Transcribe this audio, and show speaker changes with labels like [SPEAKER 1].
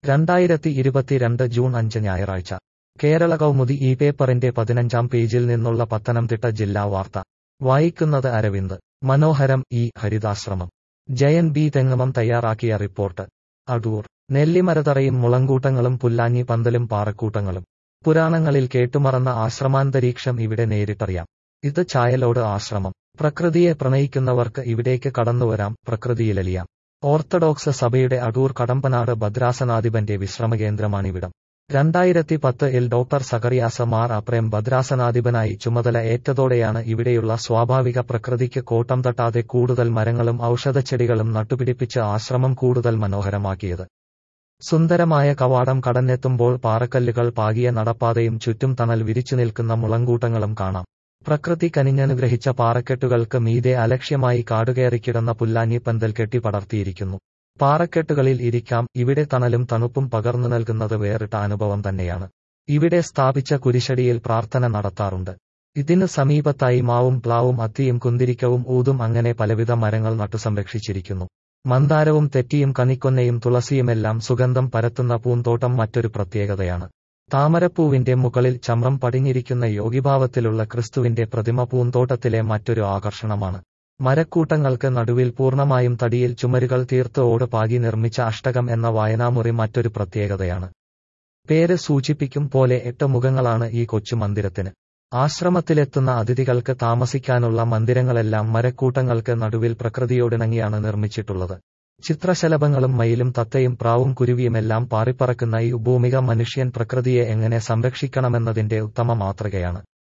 [SPEAKER 1] രണ്ടായിരത്തി ഇരുപത്തിരണ്ട് ജൂൺ അഞ്ച് ഞായറാഴ്ച കേരള കൗമുദി ഈ പേപ്പറിന്റെ പതിനഞ്ചാം പേജിൽ നിന്നുള്ള പത്തനംതിട്ട ജില്ലാ വാർത്ത വായിക്കുന്നത് അരവിന്ദ് മനോഹരം ഈ ഹരിതാശ്രമം ജയൻ ബി തെങ്ങമം തയ്യാറാക്കിയ റിപ്പോർട്ട് അടൂർ നെല്ലിമരതറയും മുളങ്കൂട്ടങ്ങളും പുല്ലാഞ്ഞി പന്തലും പാറക്കൂട്ടങ്ങളും പുരാണങ്ങളിൽ കേട്ടുമറന്ന ആശ്രമാന്തരീക്ഷം ഇവിടെ നേരിട്ടറിയാം ഇത് ചായലോട് ആശ്രമം പ്രകൃതിയെ പ്രണയിക്കുന്നവർക്ക് ഇവിടേക്ക് കടന്നുവരാം പ്രകൃതിയിലലിയാം ഓർത്തഡോക്സ് സഭയുടെ അടൂർ കടമ്പനാട് ഭദ്രാസനാധിപന്റെ വിശ്രമകേന്ദ്രമാണിവിടം രണ്ടായിരത്തി പത്തിൽ ഡോക്ടർ സഖറിയാസ മാർ അപ്രേം ഭദ്രാസനാധിപനായി ചുമതല ഏറ്റതോടെയാണ് ഇവിടെയുള്ള സ്വാഭാവിക പ്രകൃതിക്ക് കോട്ടം തട്ടാതെ കൂടുതൽ മരങ്ങളും ഔഷധച്ചെടികളും നട്ടുപിടിപ്പിച്ച് ആശ്രമം കൂടുതൽ മനോഹരമാക്കിയത് സുന്ദരമായ കവാടം കടന്നെത്തുമ്പോൾ പാറക്കല്ലുകൾ പാകിയ നടപ്പാതയും ചുറ്റും തണൽ വിരിച്ചു നിൽക്കുന്ന മുളങ്കൂട്ടങ്ങളും കാണാം പ്രകൃതി കനിഞ്ഞനുഗ്രഹിച്ച പാറക്കെട്ടുകൾക്ക് മീതെ അലക്ഷ്യമായി കാടുകയറിക്കിടന്ന പുല്ലാഞ്ഞി പന്തൽ കെട്ടി പടർത്തിയിരിക്കുന്നു പാറക്കെട്ടുകളിൽ ഇരിക്കാം ഇവിടെ തണലും തണുപ്പും പകർന്നു നൽകുന്നത് വേറിട്ട അനുഭവം തന്നെയാണ് ഇവിടെ സ്ഥാപിച്ച കുരിശടിയിൽ പ്രാർത്ഥന നടത്താറുണ്ട് ഇതിന് സമീപത്തായി മാവും പ്ലാവും അത്തിയും കുന്തിരിക്കവും ഊതും അങ്ങനെ പലവിധ മരങ്ങൾ നട്ടുസംരക്ഷിച്ചിരിക്കുന്നു മന്ദാരവും തെറ്റിയും കണിക്കൊന്നയും തുളസിയുമെല്ലാം സുഗന്ധം പരത്തുന്ന പൂന്തോട്ടം മറ്റൊരു പ്രത്യേകതയാണ് താമരപ്പൂവിന്റെ മുകളിൽ ചമ്രം പടിഞ്ഞിരിക്കുന്ന യോഗിഭാവത്തിലുള്ള ക്രിസ്തുവിന്റെ പ്രതിമ പൂന്തോട്ടത്തിലെ മറ്റൊരു ആകർഷണമാണ് മരക്കൂട്ടങ്ങൾക്ക് നടുവിൽ പൂർണ്ണമായും തടിയിൽ ചുമരുകൾ തീർത്ത് ഓട് പാകി നിർമ്മിച്ച അഷ്ടകം എന്ന വായനാമുറി മറ്റൊരു പ്രത്യേകതയാണ് പേര് സൂചിപ്പിക്കും പോലെ എട്ട് മുഖങ്ങളാണ് ഈ കൊച്ചു മന്ദിരത്തിന് ആശ്രമത്തിലെത്തുന്ന അതിഥികൾക്ക് താമസിക്കാനുള്ള മന്ദിരങ്ങളെല്ലാം മരക്കൂട്ടങ്ങൾക്ക് നടുവിൽ പ്രകൃതിയോടിണങ്ങിയാണ് നിർമ്മിച്ചിട്ടുള്ളത് ചിത്രശലഭങ്ങളും മയിലും തത്തയും പ്രാവും കുരുവിയുമെല്ലാം പാറിപ്പറക്കുന്ന ഈ ഭൂമിക മനുഷ്യൻ പ്രകൃതിയെ എങ്ങനെ സംരക്ഷിക്കണമെന്നതിന്റെ ഉത്തമ മാതൃകയാണ്